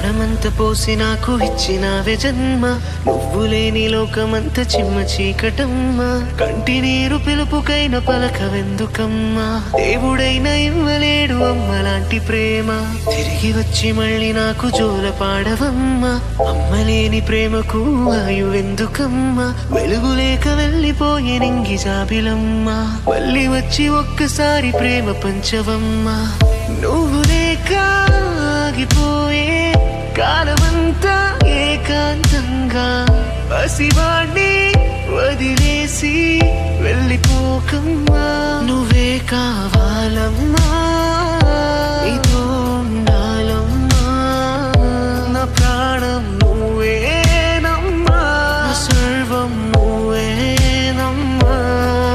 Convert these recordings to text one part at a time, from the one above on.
ప్రాణమంత పోసి నాకు ఇచ్చినావే జన్మ నువ్వు లేని లోకమంత చిమ్మ చీకటమ్మా కంటి నీరు పిలుపుకైన పలకవెందుకమ్మా దేవుడైన ఇవ్వలేడు అమ్మ లాంటి ప్రేమ తిరిగి వచ్చి మళ్ళీ నాకు జోల పాడవమ్మా అమ్మ లేని ప్రేమకు ఆయువెందుకమ్మా వెలుగు లేక వెళ్ళిపోయే నింగి జాబిలమ్మా మళ్ళీ వచ్చి ఒక్కసారి ప్రేమ పంచవమ్మా నువ్వు లేక ఆగిపోయే కాలమంతా ఏకాంతంగా పసివాణ్ణి వదిలేసి వెళ్ళిపోకమ్మా నువ్వే కావాలమ్మా నీతో ఉండాలమ్మా నా ప్రాణం నువ్వేనమ్మా నా సర్వం నువ్వేనమ్మా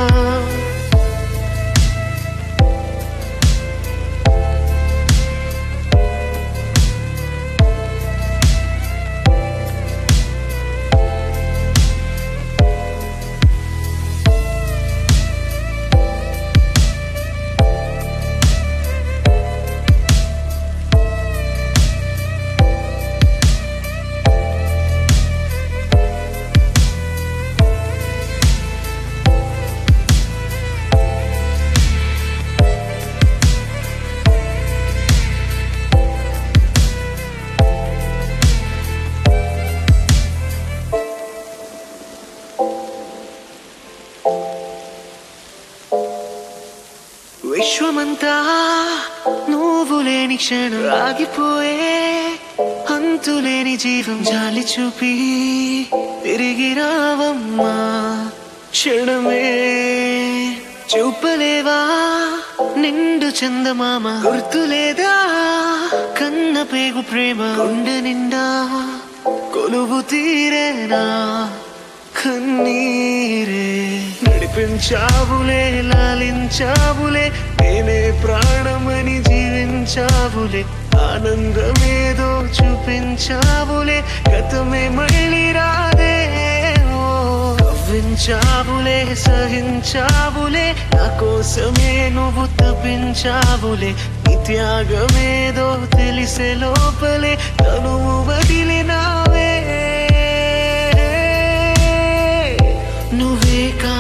విశ్వమంతా నువ్వు లేని క్షణం ఆగిపోయే అంతులేని జీవం జాలి చూపి తిరిగి రావమ్మా క్షణమే చూపలేవా నిండు చందమామ గుర్తులేదా కన్న పేగు ప్రేమ గుండె నిండా కొలువు తీరేనా కన్నీరే నడిపించావులే లాలించావులే నేనే ప్రాణమని జీవించావులే ఆనందమేదో చూపించావులే గతమే మళ్ళీ రాదే ఓ కవ్వించావులే సహించావులే నా కోసమే నువ్వు తప్పించావులే నీ త్యాగమేదో తెలిసే లోపలే తనువు వదిలినావే నువ్వే కా